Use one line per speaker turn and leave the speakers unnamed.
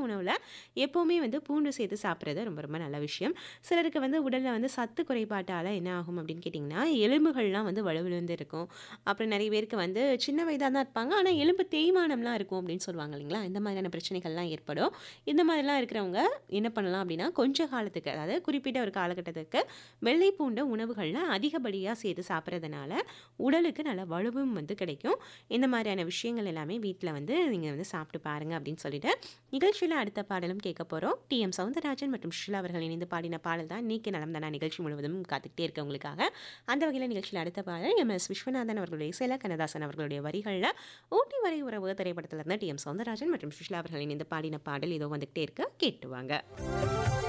உணவுல எப்பவுமே வந்து பூண்டு சேர்த்து சாப்பிடுறது ரொம்ப ரொம்ப நல்ல விஷயம். சிலருக்கு வந்து உடல்ல வந்து சத்து குறைபாட்டால என்ன ஆகும் அப்படின்னு கேட்டிங்கன்னா, எலும்புகள்லாம் வந்து வலுவிழந்து இருக்கும். அப்புறம் நெறைய பேருக்கு வந்து சின்ன வயதா தான் இருப்பாங்க. ஆனா எலும்பு தேய்மானம்லாம் இருக்கும் அப்படின்னு சொல்லுவாங்க இல்லைங்களா? இந்த மாதிரியான பிரச்சனைகள்லாம் ஏற்படும். இந்த மாதிரிலாம் இருக்கிறவங்க என்ன பண்ணலாம் அப்படின்னா, கொஞ்ச காலத்துக்கு அதாவது குறிப்பிட்ட ஒரு காலகட்டத்துக்கு வெள்ளை பூண்ட உணவுகள்ல அதிகப்படியா சேர்த்து சாப்பிடுறதுனால, உடலுக்கு நல்ல வலுவும் வந்து கிடைக்கும். இந்த மாதிரியான விஷயங்கள் எல்லாமே வீட்ல வந்து நீங்க வந்து சாப்பிட்டு பாருங்க அப்படின்னு சொல்லிட்டு, நிகழ்ச்சியில அடுத்த பாடலும் கேட்க போறோம். டி.எம். சௌந்தரராஜன் மற்றும் சுஷிலா அவர்கள் இணைந்து பாடின பாடல் தான் இன்னைக்கு நலம் தானா நிகழ்ச்சி முழுவதும் காத்துக்கிட்டே இருக்கு உங்களுக்காக. அந்த வகையில நிகழ்ச்சியில அடுத்த பாடல் எம்.எஸ். விஸ்வநாதன் அவர்களுடைய இசையில கண்ணதாசன் அவர்களுடைய வரிகள்ல "ஊட்டி வரை உறவு" திரைப்படத்திலிருந்து டி.எம். சௌந்தரராஜன் மற்றும் சுஷிலா அவர்கள் இணைந்து பாடின பாடல் இதோ வந்துகிட்டே இருக்கு. கேட்டு வாங்க.